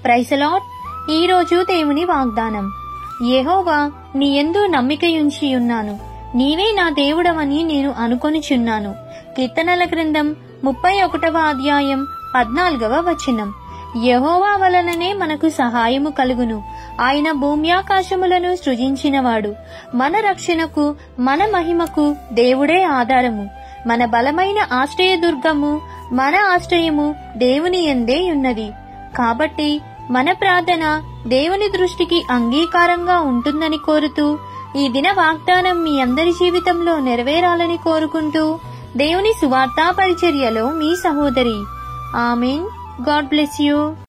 ప్రైసలాట్ ఈరోజు దేవుని వాగ్దానం యెహోవా నీ యందు నమ్మికయుంచి ఉన్నాను నీవే నా దేవుడవని నేను అనుకొనిచున్నాను కీర్తనల గ్రంథం ముప్పై ఒకటవ అధ్యాయం పద్నాలుగవ వచనం యెహోవా వలననే మనకు సహాయము కలుగును ఆయన భూమ్యాకాశములను సృజించినవాడు మన రక్షణకు మన మహిమకు దేవుడే ఆధారము మన బలమైన ఆశ్రయదుర్గము మన ఆశ్రయము దేవుని ఎందే ఉన్నది కాబట్టి మన ప్రార్థన దేవుని దృష్టికి అంగీకారంగా ఉంటుందని కోరుతూ ఈ దిన వాగ్దానం మీ అందరి జీవితంలో నెరవేరాలని కోరుకుంటూ దేవుని సువార్తా పరిచర్యలో మీ సహోదరి ఆమెన్ గాడ్ బ్లెస్ యూ